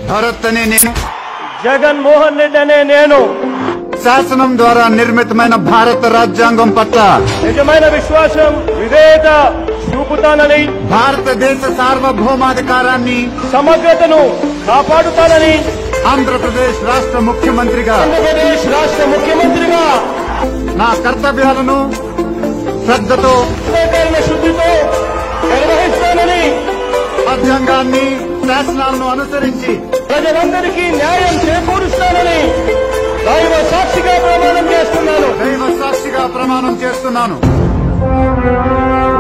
భరత్ అనే నేను జగన్మోహన్ రెడ్డి అనే నేను శాసనం ద్వారా నిర్మితమైన భారత రాజ్యాంగం పట్ల నిజమైన విశ్వాసం విధేయత చూపుతానని భారతదేశ సార్వభౌమాధికారాన్ని సమగ్రతను కాపాడుతానని ఆంధ్రప్రదేశ్ రాష్ట్ర ముఖ్యమంత్రిగా ఆంధ్రప్రదేశ్ రాష్ట్ర ముఖ్యమంత్రిగా నా కర్తవ్యాలను శ్రద్ధతో సేకరణ శుద్ధితో నిర్వహిస్తానని రాజ్యాంగాన్ని శాసనాలను అనుసరించి ప్రజలందరికీ న్యాయం చేకూరుస్తానని దైవ సాక్షిగా ప్రమాణం చేస్తున్నాను దైవ సాక్షిగా ప్రమాణం చేస్తున్నాను